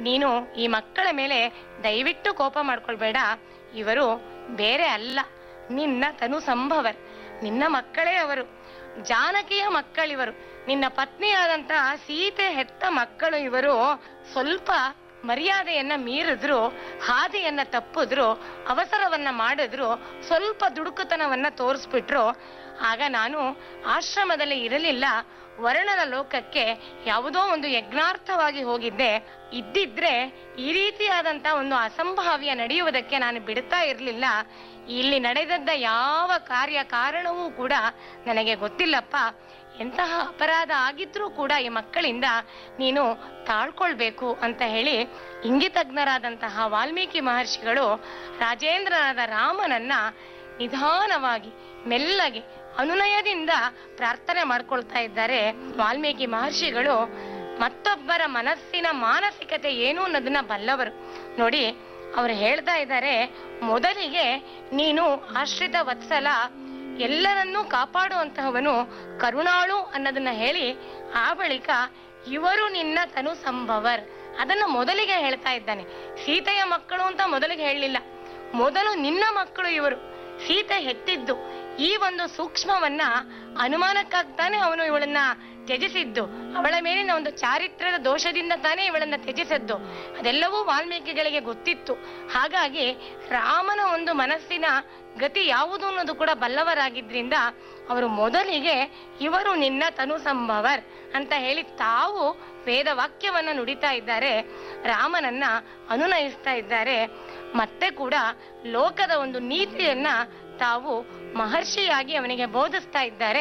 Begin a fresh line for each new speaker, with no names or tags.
ನೀನು ಈ ಮಕ್ಕಳ ಮೇಲೆ ದಯವಿಟ್ಟು ಕೋಪ ಮಾಡ್ಕೊಳ್ಬೇಡ ಇವರು ಬೇರೆ ಅಲ್ಲ ನಿನ್ನ ತನು ಸಂಭವರ್ ನಿನ್ನ ಮಕ್ಕಳೇ ಅವರು ಜಾನಕಿಯ ಮಕ್ಕಳಿವರು ನಿನ್ನ ಪತ್ನಿಯಾದಂತಹ ಸೀತೆ ಹೆತ್ತ ಮಕ್ಕಳು ಇವರು ಸ್ವಲ್ಪ ಮರ್ಯಾದೆಯನ್ನ ಮೀರಿದ್ರು ಹಾದಿಯನ್ನ ತಪ್ಪಿದ್ರು ಅವಸರವನ್ನ ಮಾಡಿದ್ರು ಸ್ವಲ್ಪ ದುಡುಕುತನವನ್ನ ತೋರಿಸ್ಬಿಟ್ರು ಆಗ ನಾನು ಆಶ್ರಮದಲ್ಲಿ ಇರಲಿಲ್ಲ ವರ್ಣನ ಲೋಕಕ್ಕೆ ಯಾವುದೋ ಒಂದು ಯಜ್ಞಾರ್ಥವಾಗಿ ಹೋಗಿದ್ದೆ ಇದ್ದಿದ್ರೆ ಈ ರೀತಿಯಾದಂತ ಒಂದು ಅಸಂಭಾವ್ಯ ನಡೆಯುವುದಕ್ಕೆ ನಾನು ಬಿಡ್ತಾ ಇರಲಿಲ್ಲ ಇಲ್ಲಿ ನಡೆದದ್ದ ಯಾವ ಕಾರ್ಯ ಕಾರಣವೂ ಕೂಡ ನನಗೆ ಗೊತ್ತಿಲ್ಲಪ್ಪ ಎಂತಹ ಅಪರಾಧ ಆಗಿದ್ರೂ ಕೂಡ ಈ ಮಕ್ಕಳಿಂದ ನೀನು ತಾಳ್ಕೊಳ್ಬೇಕು ಅಂತ ಹೇಳಿ ಇಂಗಿತಜ್ಞರಾದಂತಹ ವಾಲ್ಮೀಕಿ ಮಹರ್ಷಿಗಳು ರಾಜೇಂದ್ರನಾದ ರಾಮನನ್ನ ನಿಧಾನವಾಗಿ ಮೆಲ್ಲಗೆ ಅನುನಯದಿಂದ ಪ್ರಾರ್ಥನೆ ಮಾಡ್ಕೊಳ್ತಾ ಇದ್ದಾರೆ ವಾಲ್ಮೀಕಿ ಮಹರ್ಷಿಗಳು ಮತ್ತೊಬ್ಬರ ಮನಸ್ಸಿನ ಮಾನಸಿಕತೆ ಏನು ಅನ್ನೋದನ್ನ ಬಲ್ಲವರು ನೋಡಿ ಅವ್ರು ಹೇಳ್ತಾ ಇದ್ದಾರೆ ಮೊದಲಿಗೆ ನೀನು ಆಶ್ರಿತ ವತ್ಸಲ ಎಲ್ಲರನ್ನೂ ಕಾಪಾಡುವಂತಹವನು ಕರುಣಾಳು ಅನ್ನೋದನ್ನ ಹೇಳಿ ಆ ಬಳಿಕ ಇವರು ನಿನ್ನ ತನು ಸಂಭವರ್ ಅದನ್ನ ಮೊದಲಿಗೆ ಹೇಳ್ತಾ ಇದ್ದಾನೆ ಸೀತೆಯ ಮಕ್ಕಳು ಅಂತ ಮೊದಲಿಗೆ ಹೇಳಲಿಲ್ಲ ಮೊದಲು ನಿನ್ನ ಮಕ್ಕಳು ಇವರು ಸೀತೆ ಹೆತ್ತಿದ್ದು ಈ ಒಂದು ಸೂಕ್ಷ್ಮವನ್ನ ಅನುಮಾನಕ್ಕಾಗ್ತಾನೆ ಅವನು ಇವಳನ್ನ ತ್ಯಜಿಸಿದ್ದು ಅವಳ ಮೇಲಿನ ಒಂದು ಚಾರಿತ್ರ್ಯದ ದೋಷದಿಂದ ತಾನೇ ಇವಳನ್ನ ತ್ಯಜಿಸಿದ್ದು ಅದೆಲ್ಲವೂ ವಾಲ್ಮೀಕಿಗಳಿಗೆ ಗೊತ್ತಿತ್ತು ಹಾಗಾಗಿ ರಾಮನ ಒಂದು ಮನಸ್ಸಿನ ಗತಿ ಯಾವುದು ಅನ್ನೋದು ಕೂಡ ಬಲ್ಲವರಾಗಿದ್ರಿಂದ ಅವರು ಮೊದಲಿಗೆ ಇವರು ನಿನ್ನ ತನು ಸಂಭವರ್ ಅಂತ ಹೇಳಿ ತಾವು ವೇದ ವಾಕ್ಯವನ್ನ ನುಡಿತಾ ಇದ್ದಾರೆ ರಾಮನನ್ನ ಅನುನಯಿಸ್ತಾ ಇದ್ದಾರೆ ಮತ್ತೆ ಕೂಡ ಲೋಕದ ಒಂದು ನೀತಿಯನ್ನ ತಾವು ಮಹರ್ಷಿಯಾಗಿ ಅವನಿಗೆ ಬೋಧಿಸ್ತಾ ಇದ್ದಾರೆ